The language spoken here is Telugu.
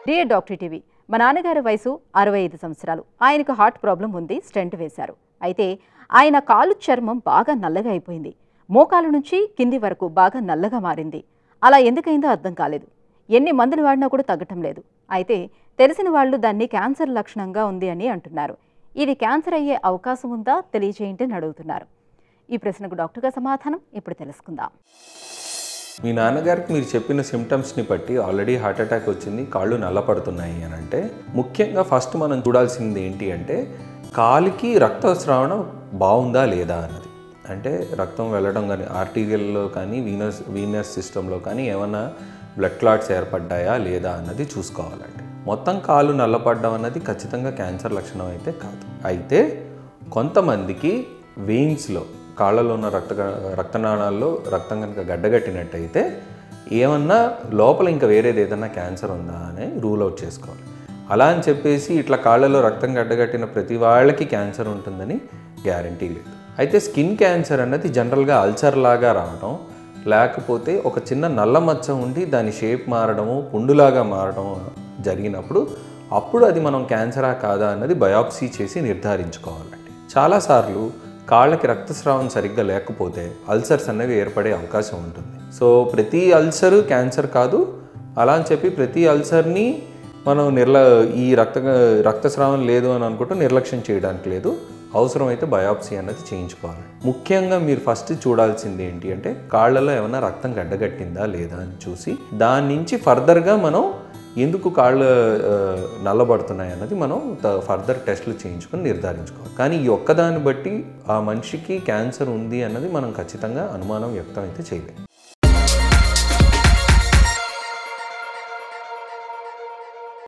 డియర్ డాక్టర్ టీవీ మా నాన్నగారి వయసు అరవై ఐదు సంవత్సరాలు ఆయనకు హార్ట్ ప్రాబ్లం ఉంది స్టెంట్ వేశారు అయితే ఆయన కాలు చర్మం బాగా నల్లగా అయిపోయింది మోకాలు నుంచి కింది వరకు బాగా నల్లగా మారింది అలా ఎందుకైందో అర్థం కాలేదు ఎన్ని మందులు వాడినా కూడా తగ్గటం లేదు అయితే తెలిసిన వాళ్ళు దాన్ని క్యాన్సర్ లక్షణంగా ఉంది అని అంటున్నారు ఇది క్యాన్సర్ అయ్యే అవకాశం ఉందా తెలియజేయండి అని అడుగుతున్నారు ఈ ప్రశ్నకు డాక్టర్గా సమాధానం ఇప్పుడు తెలుసుకుందాం మీ నాన్నగారికి మీరు చెప్పిన సిమ్టమ్స్ని బట్టి ఆల్రెడీ హార్ట్ అటాక్ వచ్చింది కాళ్ళు నల్లపడుతున్నాయి అని అంటే ముఖ్యంగా ఫస్ట్ మనం చూడాల్సింది ఏంటి అంటే కాలికి రక్తస్రావణం బాగుందా లేదా అన్నది అంటే రక్తం వెళ్ళడం కానీ ఆర్టీరియల్లో కానీ వీనస్ వీనస్ సిస్టంలో కానీ ఏమన్నా బ్లడ్ క్లాట్స్ ఏర్పడ్డాయా లేదా అన్నది చూసుకోవాలండి మొత్తం కాలు నల్లపడడం అన్నది ఖచ్చితంగా క్యాన్సర్ లక్షణం అయితే కాదు అయితే కొంతమందికి వెయిన్స్లో కాళ్ళలో ఉన్న రక్త రక్తనాళాల్లో రక్తం కనుక గడ్డగట్టినట్టయితే ఏమన్నా లోపల ఇంకా వేరేది ఏదన్నా క్యాన్సర్ ఉందా అని రూల్ అవుట్ చేసుకోవాలి అలా అని చెప్పేసి ఇట్లా కాళ్ళలో రక్తం గడ్డగట్టిన ప్రతి వాళ్ళకి క్యాన్సర్ ఉంటుందని గ్యారంటీ లేదు అయితే స్కిన్ క్యాన్సర్ అన్నది జనరల్గా అల్సర్ లాగా రావడం లేకపోతే ఒక చిన్న నల్ల మచ్చ ఉండి దాని షేప్ మారడము పుండులాగా మారడం జరిగినప్పుడు అప్పుడు అది మనం క్యాన్సరా కాదా అన్నది బయాప్సీ చేసి నిర్ధారించుకోవాలండి చాలాసార్లు కాళ్ళకి రక్తస్రావం సరిగ్గా లేకపోతే అల్సర్స్ అనేవి ఏర్పడే అవకాశం ఉంటుంది సో ప్రతి అల్సర్ క్యాన్సర్ కాదు అలా అని చెప్పి ప్రతి అల్సర్ని మనం నిర్ల ఈ రక్త రక్తస్రావం లేదు అని అనుకుంటూ నిర్లక్ష్యం చేయడానికి లేదు అవసరమైతే బయాప్సీ అన్నది చేయించుకోవాలి ముఖ్యంగా మీరు ఫస్ట్ చూడాల్సింది ఏంటి అంటే కాళ్ళలో ఏమైనా రక్తం గడ్డగట్టిందా లేదా అని చూసి దాని నుంచి ఫర్దర్గా మనం ఎందుకు కాళ్ళు ఆ, నల్లబడుతున్నాయి అన్నది మనం త- ఫర్దర్ టెస్ట్లు చేయించుకొని నిర్ధారించుకోవాలి కానీ ఈ ఒక్కదాన్ని బట్టి ఆ మనిషికి క్యాన్సర్ ఉంది అన్నది మనం ఖచ్చితంగా అనుమానం వ్యక్తం అయితే చేయలేం